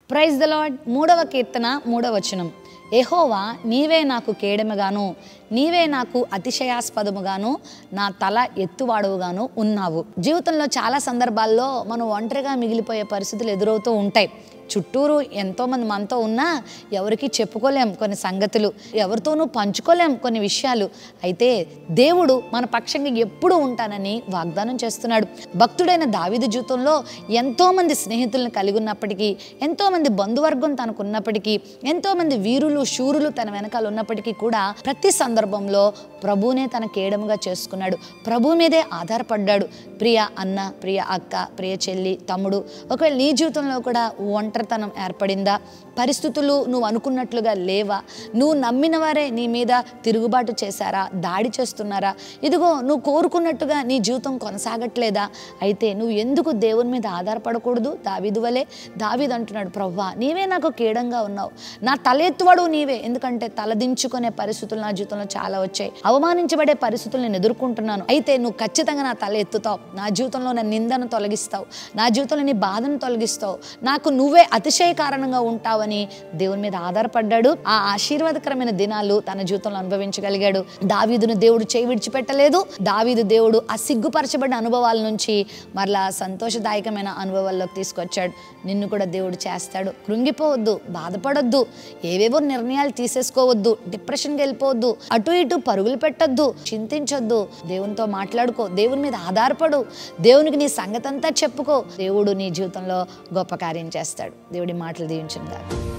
praise the lord మూడవ కీర్తన మూడవ వచనం ఎహోవా నీవే నాకు కేడెమగాను నీవే నాకు అతిశయాస్పదముగాను నా తల ఎత్తువాడుగాను ఉన్నావు జీవితంలో చాలా సందర్భాల్లో మనం ఒంటరిగా మిగిలిపోయే పరిస్థితులు ఎదురవుతూ ఉంటాయి చుట్టూరు ఎంతోమంది మనతో ఉన్నా ఎవరికి చెప్పుకోలేం కొన్ని సంగతులు ఎవరితోనూ పంచుకోలేం కొన్ని విషయాలు అయితే దేవుడు మన పక్షంగా ఎప్పుడూ ఉంటానని వాగ్దానం చేస్తున్నాడు భక్తుడైన దావిదు జీవితంలో ఎంతోమంది స్నేహితులను కలిగి ఉన్నప్పటికీ ఎంతోమంది బంధువర్గం తనకు ఉన్నప్పటికీ ఎంతోమంది వీరులు శూరులు తన వెనకాల ఉన్నప్పటికీ కూడా ప్రతి సందర్భంలో ప్రభువునే తన కేడముగా చేసుకున్నాడు ప్రభు మీదే ఆధారపడ్డాడు ప్రియ అన్న ప్రియ అక్క ప్రియ చెల్లి తమ్ముడు ఒకవేళ నీ జీవితంలో కూడా ఒంటరితనం ఏర్పడిందా పరిస్థితులు నువ్వు అనుకున్నట్లుగా లేవా నువ్వు నమ్మిన వారే నీ మీద తిరుగుబాటు చేశారా దాడి చేస్తున్నారా ఇదిగో నువ్వు కోరుకున్నట్టుగా నీ జీవితం కొనసాగట్లేదా అయితే నువ్వు ఎందుకు దేవుని మీద ఆధారపడకూడదు దావిదు వలే దావిదు అంటున్నాడు ప్రవ్వా నీవే నాకు కీడంగా ఉన్నావు నా తలెత్తువాడు నీవే ఎందుకంటే తలదించుకునే పరిస్థితులు నా జీవితంలో చాలా వచ్చాయి అవమానించబడే పరిస్థితులు నేను ఎదుర్కొంటున్నాను అయితే నువ్వు ఖచ్చితంగా నా తల ఎత్తుతావు నా జీవితంలో నా నిందను తొలగిస్తావు నా జీవితంలో నీ బాధను తొలగిస్తావు నాకు నువ్వే అతిశయ కారణంగా ఉంటావని దేవుని మీద ఆధారపడ్డాడు ఆ ఆశీర్వాదకరమైన దినాలు తన జీవితంలో అనుభవించగలిగాడు దావీదును దేవుడు చేయి విడిచిపెట్టలేదు దావీదు దేవుడు ఆ సిగ్గుపరచబడిన అనుభవాల నుంచి మరలా సంతోషదాయకమైన అనుభవాల్లోకి తీసుకొచ్చాడు నిన్ను కూడా దేవుడు చేస్తాడు కృంగిపోవద్దు బాధపడొద్దు ఏవేవో నిర్ణయాలు తీసేసుకోవద్దు డిప్రెషన్కి వెళ్ళిపోవద్దు అటు ఇటు పరుగులు పెట్టొద్దు చింతించొద్దు దేవునితో మాట్లాడుకో దేవుని మీద ఆధారపడు దేవునికి నీ సంగతంతా చెప్పుకో దేవుడు నీ జీవితంలో గొప్ప కార్యం చేస్తాడు దేవుడి మాటలు దీవించిందా